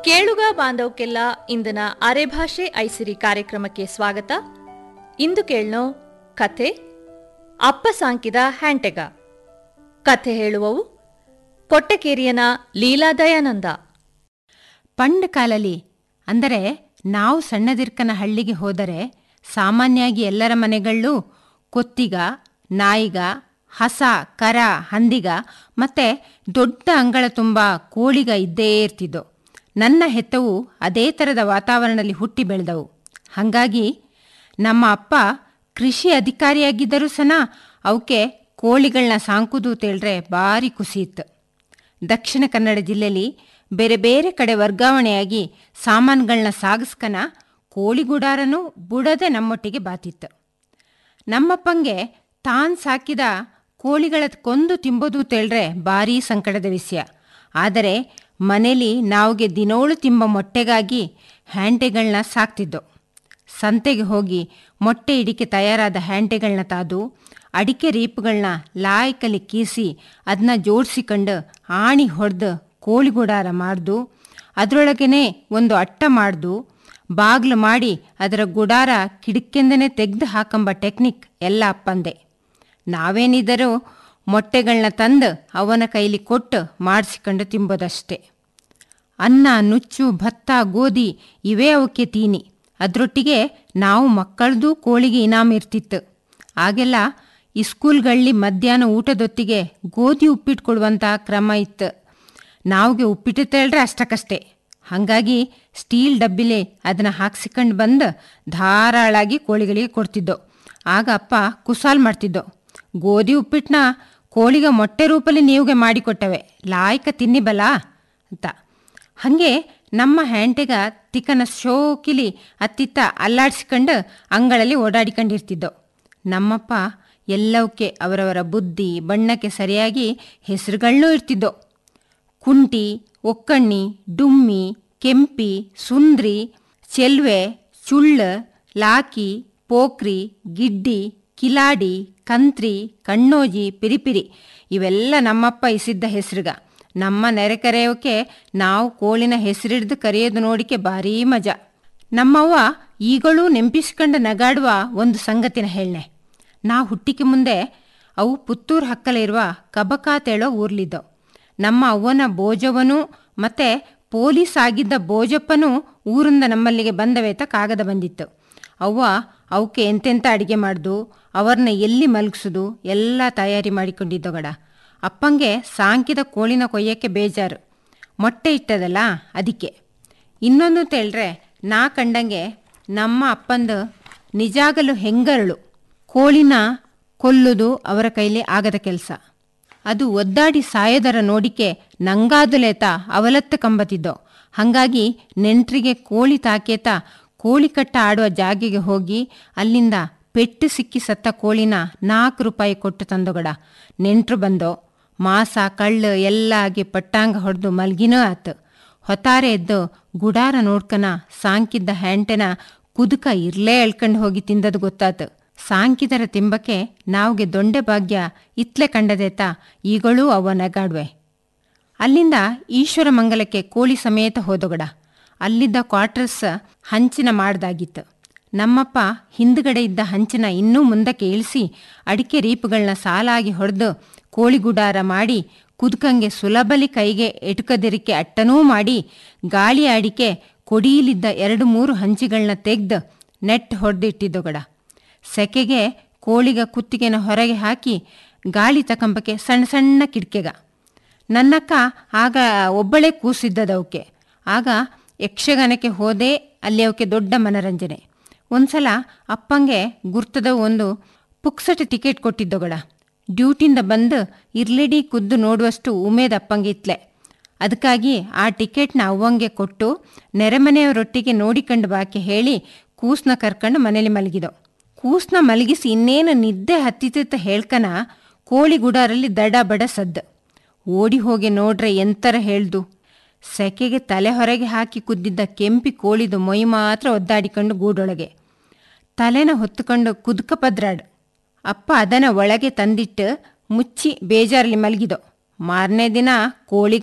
ಕೇಳುಗ ಬಾಂಧವಕ್ಕೆಲ್ಲ ಇಂದಿನ ಅರೆಭಾಷೆ ಐಸಿರಿ ಕಾರ್ಯಕ್ರಮಕ್ಕೆ ಸ್ವಾಗತ ಇಂದು ಕೇಳ್ನೋ ಕಥೆ ಅಪ್ಪ ಸಾಂಕಿದ ಹ್ಯಾಂಟೆಗ ಕಥೆ ಹೇಳುವವು ಕೊಟ್ಟೆಕೇರಿಯನ ಲೀಲಾ ದಯಾನಂದ ಪಂಡ್ ಕಾಲಲಿ ಅಂದರೆ ನಾವು ಸಣ್ಣದಿರ್ಕನ ಹಳ್ಳಿಗೆ ಹೋದರೆ ಸಾಮಾನ್ಯವಾಗಿ ಎಲ್ಲರ ಮನೆಗಳಲ್ಲೂ ಕೊತ್ತಿಗ ನಾಯಿಗ ಹಸ ಕರ ಹಂದಿಗ ಮತ್ತೆ ದೊಡ್ಡ ಅಂಗಳ ತುಂಬ ಕೋಳಿಗ ಇದ್ದೇ ಇರ್ತಿದ್ದೋ ನನ್ನ ಹೆತ್ತವು ಅದೇ ಥರದ ವಾತಾವರಣದಲ್ಲಿ ಹುಟ್ಟಿ ಬೆಳೆದವು ಹಾಗಾಗಿ ನಮ್ಮ ಅಪ್ಪ ಕೃಷಿ ಅಧಿಕಾರಿಯಾಗಿದ್ದರೂ ಸಹ ಅವಕ್ಕೆ ಕೋಳಿಗಳನ್ನ ಸಾಂಕುದು ತೇಳ್ರೆ ಭಾರಿ ಖುಷಿ ಇತ್ತು ದಕ್ಷಿಣ ಕನ್ನಡ ಜಿಲ್ಲೆಯಲ್ಲಿ ಬೇರೆ ಬೇರೆ ಕಡೆ ವರ್ಗಾವಣೆಯಾಗಿ ಸಾಮಾನುಗಳನ್ನ ಸಾಗಿಸ್ಕನ ಕೋಳಿಗುಡಾರನೂ ಬುಡದೆ ನಮ್ಮೊಟ್ಟಿಗೆ ಬಾತಿತ್ತು ನಮ್ಮಪ್ಪಂಗೆ ತಾನ್ ಸಾಕಿದ ಕೋಳಿಗಳ ಕೊಂದು ತಿಂಬೋದು ತೇಳ್ರೆ ಭಾರೀ ಸಂಕಟದ ವಿಷಯ ಆದರೆ ಮನೇಲಿ ನಾವ್ಗೆ ದಿನೋಳು ತಿಂಬ ಮೊಟ್ಟೆಗಾಗಿ ಹ್ಯಾಂಟೆಗಳನ್ನ ಸಾಕ್ತಿದ್ದೋ ಸಂತೆಗೆ ಹೋಗಿ ಮೊಟ್ಟೆ ಇಡಿಕೆ ತಯಾರಾದ ಹ್ಯಾಂಟೆಗಳನ್ನ ತಾದು ಅಡಿಕೆ ರೀಪುಗಳನ್ನ ಲಾಯ್ಕಲಿ ಕೀಸಿ ಅದನ್ನ ಜೋಡಿಸಿಕೊಂಡು ಆಣಿ ಹೊಡೆದು ಕೋಳಿಗುಡಾರ ಮಾಡ್ದು ಅದರೊಳಗೇನೆ ಒಂದು ಅಟ್ಟ ಮಾಡ್ದು ಬಾಗ್ಲು ಮಾಡಿ ಅದರ ಗುಡಾರ ಕಿಡಕೆಂದನೆ ತೆಗೆದು ಹಾಕಂಬ ಟೆಕ್ನಿಕ್ ಎಲ್ಲ ಅಪ್ಪಂದೆ ನಾವೇನಿದ್ದರೂ ಮೊಟ್ಟೆಗಳನ್ನ ತಂದು ಅವನ ಕೈಲಿ ಕೊಟ್ಟು ಮಾಡಿಸಿಕೊಂಡು ತಿಂಬೋದಷ್ಟೆ ಅನ್ನ ನುಚ್ಚು ಭತ್ತ ಗೋಧಿ ಇವೇ ಅವಕ್ಕೆ ತೀನಿ ಅದರೊಟ್ಟಿಗೆ ನಾವು ಮಕ್ಕಳದು ಕೋಳಿಗೆ ಇನಾಮ್ ಇರ್ತಿತ್ತು ಆಗೆಲ್ಲ ಇಸ್ಕೂಲ್ಗಳಲ್ಲಿ ಮಧ್ಯಾಹ್ನ ಊಟದೊತ್ತಿಗೆ ಗೋಧಿ ಉಪ್ಪಿಟ್ಟು ಕೊಡುವಂಥ ಕ್ರಮ ಇತ್ತು ನಾವ್ಗೆ ಉಪ್ಪಿಟ್ಟು ತೇಳ್ರೆ ಅಷ್ಟಕ್ಕಷ್ಟೇ ಹಾಗಾಗಿ ಸ್ಟೀಲ್ ಡಬ್ಬಿಲೆ ಅದನ್ನು ಹಾಕ್ಸಿಕೊಂಡು ಬಂದು ಧಾರಾಳಾಗಿ ಕೋಳಿಗಳಿಗೆ ಕೊಡ್ತಿದ್ದೋ ಆಗ ಅಪ್ಪ ಕುಸಾಲ್ ಮಾಡ್ತಿದ್ದೋ ಗೋಧಿ ಉಪ್ಪಿಟ್ಟನ್ನ ಕೋಳಿಗೆ ಮೊಟ್ಟೆ ರೂಪಲ್ಲಿ ನೀವುಗೆ ಮಾಡಿಕೊಟ್ಟವೆ ಲಾಯ್ಕ ತಿನ್ನಿಬಲ್ಲ ಅಂತ ಹಾಗೆ ನಮ್ಮ ಹ್ಯಾಂಟೆಗ ತಿಕ್ಕನ ಶೋಕಿಲಿ ಅತ್ತಿತ್ತ ಅಲ್ಲಾಡ್ಸ್ಕೊಂಡು ಅಂಗಳಲ್ಲಿ ಓಡಾಡಿಕೊಂಡಿರ್ತಿದ್ದೋ ನಮ್ಮಪ್ಪ ಎಲ್ಲವಕ್ಕೆ ಅವರವರ ಬುದ್ಧಿ ಬಣ್ಣಕ್ಕೆ ಸರಿಯಾಗಿ ಹೆಸರುಗಳನ್ನೂ ಇರ್ತಿದ್ದೋ ಕುಂಟಿ ಒಕ್ಕಣ್ಣಿ ಡುಮ್ಮಿ ಕೆಂಪಿ ಸುಂದ್ರಿ ಚೆಲ್ವೆ ಚುಳ್ಳ ಲಾಕಿ ಪೋಕ್ರಿ ಗಿಡ್ಡಿ ಕಿಲಾಡಿ ಕಂತ್ರಿ ಕಣ್ಣೋಜಿ ಪಿರಿಪಿರಿ ಇವೆಲ್ಲ ನಮ್ಮಪ್ಪ ಇಸಿದ್ದ ಹೆಸರುಗ ನಮ್ಮ ನೆರೆಕರೆಯೋಕೆ ನಾವು ಕೋಳಿನ ಹೆಸರಿಡ್ದು ಕರೆಯೋದು ನೋಡಿಕೆ ಭಾರೀ ಮಜಾ ನಮ್ಮವ್ವ ಈಗಳೂ ನೆಂಪಿಸ್ಕೊಂಡು ನಗಾಡುವ ಒಂದು ಸಂಗತಿನ ಹೇಳನೆ ನಾ ಹುಟ್ಟಿಕೆ ಮುಂದೆ ಅವು ಪುತ್ತೂರು ಹಕ್ಕಲ ಇರುವ ಕಬಕಾತೇಳೋ ಊರ್ಲಿದ್ದವು ನಮ್ಮ ಅವ್ವನ ಬೋಜವನು ಮತ್ತೆ ಪೊಲೀಸ್ ಆಗಿದ್ದ ಬೋಜಪ್ಪನೂ ಊರಿಂದ ನಮ್ಮಲ್ಲಿಗೆ ಬಂದವೇತ ಕಾಗದ ಬಂದಿತ್ತು ಅವ್ವ ಅವಕ್ಕೆ ಎಂತೆಂಥ ಅಡಿಗೆ ಮಾಡ್ದು ಅವ್ರನ್ನ ಎಲ್ಲಿ ಮಲಗಿಸೋದು ಎಲ್ಲ ತಯಾರಿ ಮಾಡಿಕೊಂಡಿದ್ದೋಗಡ ಅಪ್ಪಂಗೆ ಸಾಂಕಿದ ಕೋಳಿನ ಕೊಯ್ಯಕ್ಕೆ ಬೇಜಾರು ಮೊಟ್ಟೆ ಇಟ್ಟದಲ್ಲ ಅದಕ್ಕೆ ಇನ್ನೊಂದು ತೇಳ್ರೆ ನಾ ಕಂಡಂಗೆ ನಮ್ಮ ಅಪ್ಪಂದು ನಿಜಾಗಲು ಹೆಂಗರಳು ಕೋಳಿನ ಕೊಲ್ಲುದು ಅವರ ಕೈಲಿ ಆಗದ ಕೆಲಸ ಅದು ಒದ್ದಾಡಿ ಸಾಯೋದರ ನೋಡಿಕೆ ನಂಗಾದುಲೇತ ಅವಲತ್ತ ಕಂಬತಿದ್ದೋ ಹಾಗಾಗಿ ನೆಂಟ್ರಿಗೆ ಕೋಳಿ ತಾಕೇತ ಕೋಳಿ ಕಟ್ಟ ಆಡುವ ಜಾಗೆಗೆ ಹೋಗಿ ಅಲ್ಲಿಂದ ಪೆಟ್ಟು ಸಿಕ್ಕಿ ಸತ್ತ ಕೋಳಿನ ನಾಲ್ಕು ರೂಪಾಯಿ ಕೊಟ್ಟು ತಂದೊಗಡ ನೆಂಟ್ರು ಬಂದೋ ಮಾಸ ಕಳ್ಳು ಎಲ್ಲ ಆಗಿ ಪಟ್ಟಾಂಗ ಹೊಡೆದು ಮಲ್ಗಿನೋ ಆತು ಹೊತಾರೆ ಎದ್ದು ಗುಡಾರ ನೋಡ್ಕನ ಸಾಂಕಿದ್ದ ಹ್ಯಾಂಟೆನ ಕುದುಕ ಇರ್ಲೇ ಎಳ್ಕಂಡು ಹೋಗಿ ತಿಂದದು ಗೊತ್ತಾತು ಸಾಂಕಿದರ ತಿಂಬಕ್ಕೆ ನಾವ್ಗೆ ದೊಂಡೆ ಭಾಗ್ಯ ಇತ್ಲೆ ಕಂಡದೇತ ಈಗಳೂ ಅವ ನಗಾಡ್ವೆ ಅಲ್ಲಿಂದ ಈಶ್ವರ ಮಂಗಲಕ್ಕೆ ಕೋಳಿ ಸಮೇತ ಹೋದೊಗಡ ಅಲ್ಲಿದ್ದ ಕ್ವಾರ್ಟರ್ಸ್ ಹಂಚಿನ ಮಾಡ್ದಾಗಿತ್ತು ನಮ್ಮಪ್ಪ ಹಿಂದ್ಗಡೆ ಇದ್ದ ಹಂಚಿನ ಇನ್ನೂ ಮುಂದಕ್ಕೆ ಇಳಿಸಿ ಅಡಿಕೆ ರೀಪುಗಳನ್ನ ಸಾಲಾಗಿ ಹೊಡೆದು ಕೋಳಿಗುಡಾರ ಮಾಡಿ ಕುದ್ಕಂಗೆ ಸುಲಭಲಿ ಕೈಗೆ ಎಟುಕದಿರಿಕೆ ಅಟ್ಟನೂ ಮಾಡಿ ಗಾಳಿ ಅಡಿಕೆ ಕೊಡಿಯಲಿದ್ದ ಎರಡು ಮೂರು ಹಂಚಿಗಳನ್ನ ತೆಗ್ದು ನೆಟ್ ಹೊಡೆದಿಟ್ಟಿದ್ದೊಗಡ ಸೆಕೆಗೆ ಕೋಳಿಗ ಕುತ್ತಿಗೆನ ಹೊರಗೆ ಹಾಕಿ ಗಾಳಿ ತಕಂಬಕ್ಕೆ ಸಣ್ಣ ಸಣ್ಣ ಕಿಟಕೆಗ ನನ್ನಕ್ಕ ಆಗ ಒಬ್ಬಳೇ ಕೂಸಿದ್ದದವಕ್ಕೆ ಆಗ ಯಕ್ಷಗಾನಕ್ಕೆ ಹೋದೇ ಅಲ್ಲಿ ಅವಕ್ಕೆ ದೊಡ್ಡ ಮನರಂಜನೆ ಒಂದ್ಸಲ ಅಪ್ಪಂಗೆ ಗುರ್ತದ ಒಂದು ಪುಕ್ಸಟ ಟಿಕೆಟ್ ಕೊಟ್ಟಿದ್ದೊಗಡ ಡ್ಯೂಟಿಂದ ಬಂದು ಇರ್ಲಿಡಿ ಕುದ್ದು ನೋಡುವಷ್ಟು ಉಮೇದ್ ಅಪ್ಪಂಗೆ ಇತ್ಲೆ ಅದಕ್ಕಾಗಿ ಆ ಟಿಕೆಟ್ನ ಅವ್ವಂಗೆ ಕೊಟ್ಟು ನೆರೆಮನೆಯವರೊಟ್ಟಿಗೆ ನೋಡಿಕೊಂಡು ಬಾಕಿ ಹೇಳಿ ಕೂಸ್ನ ಕರ್ಕೊಂಡು ಮನೇಲಿ ಮಲಗಿದೋ ಕೂಸ್ನ ಮಲಗಿಸಿ ಇನ್ನೇನು ನಿದ್ದೆ ಹತ್ತಿತ್ತ ಹೇಳ್ಕನ ಕೋಳಿ ಗುಡಾರಲ್ಲಿ ದಡ ಬಡ ಸದ್ದು ಓಡಿ ಹೋಗಿ ನೋಡ್ರೆ ಎಂತರ ಹೇಳ್ದು ಸೆಕೆಗೆ ತಲೆ ಹೊರಗೆ ಹಾಕಿ ಕುದ್ದಿದ್ದ ಕೆಂಪಿ ಕೋಳಿದು ಮೈ ಮಾತ್ರ ಒದ್ದಾಡಿಕೊಂಡು ಗೂಡೊಳಗೆ ತಲೆನ ಹೊತ್ತುಕೊಂಡು ಕುದ್ಕ ಪದ್ರಾಡು ಅಪ್ಪ ಅದನ್ನ ಒಳಗೆ ತಂದಿಟ್ಟು ಮುಚ್ಚಿ ಬೇಜಾರಲ್ಲಿ ಮಲಗಿದೋ ಮಾರನೇ ದಿನ ಕೋಳಿಗ